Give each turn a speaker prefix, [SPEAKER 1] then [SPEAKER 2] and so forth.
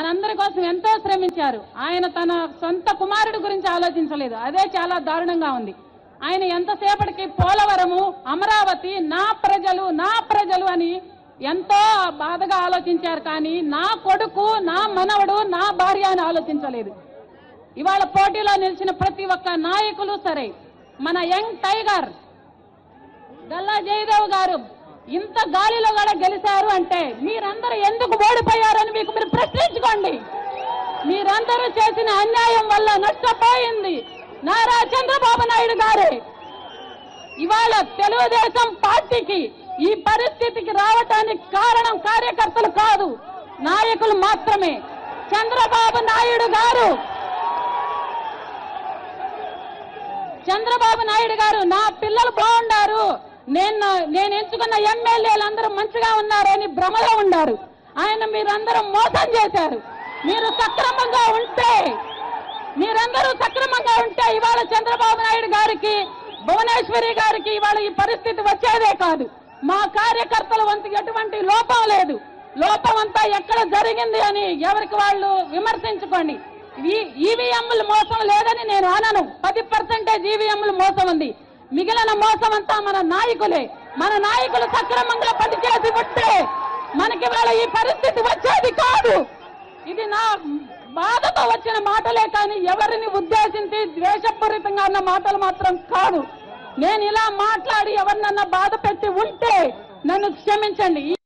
[SPEAKER 1] మనందరి కోసం ఎంతో శ్రమించారు ఆయన తన సొంత కుమారుడి గురించి ఆలోచించలేదు అదే చాలా దారుణంగా ఉంది ఆయన ఎంతసేపటికి పోలవరము అమరావతి నా ప్రజలు నా ప్రజలు అని ఎంతో బాధగా ఆలోచించారు కానీ నా కొడుకు నా మనవడు నా భార్య అని ఆలోచించలేదు ఇవాళ పోటీలో నిలిచిన ప్రతి ఒక్క నాయకులు సరే మన యంగ్ టైగర్ గల్లా జయదేవ్ గారు ఇంత గాలిలో కూడా గెలిచారు అంటే మీరందరూ ఎందుకు ఓడిపోయారని మీకు మీరు ప్రశ్నించుకోండి మీరందరూ చేసిన అన్యాయం వల్ల నష్టపోయింది నారా చంద్రబాబు నాయుడు గారే ఇవాళ తెలుగుదేశం పార్టీకి ఈ పరిస్థితికి రావటానికి కారణం కార్యకర్తలు కాదు నాయకులు మాత్రమే చంద్రబాబు నాయుడు గారు చంద్రబాబు నాయుడు గారు నా పిల్లలు బాగుండారు నేను నేను ఎంచుకున్న ఎమ్మెల్యేలు అందరూ మంచిగా ఉన్నారని భ్రమలో ఉన్నారు ఆయన మీరందరూ మోసం చేశారు మీరు సక్రమంగా ఉంటే మీరందరూ సక్రమంగా ఉంటే ఇవాళ చంద్రబాబు నాయుడు గారికి భువనేశ్వరి గారికి ఇవాళ ఈ పరిస్థితి వచ్చేదే కాదు మా కార్యకర్తల వంతు ఎటువంటి లోపం లేదు లోపం అంతా ఎక్కడ జరిగింది అని ఎవరికి వాళ్ళు విమర్శించుకోండి ఈవీఎంలు మోసం లేదని నేను అనను పది పర్సెంటేజ్ ఈవీఎంలు మోసం ఉంది మిగిలిన మోసం అంతా మన నాయకులే మన నాయకులు సక్రమంగా పనిచేసి ఉంటే మనకి వాళ్ళ ఈ పరిస్థితి వచ్చేది కాదు ఇది నా బాధతో వచ్చిన మాటలే కానీ ఎవరిని ఉద్దేశించి ద్వేషపూరితంగా అన్న మాటలు మాత్రం కాదు నేను ఇలా మాట్లాడి ఎవరినన్నా బాధ పెట్టి ఉంటే నన్ను క్షమించండి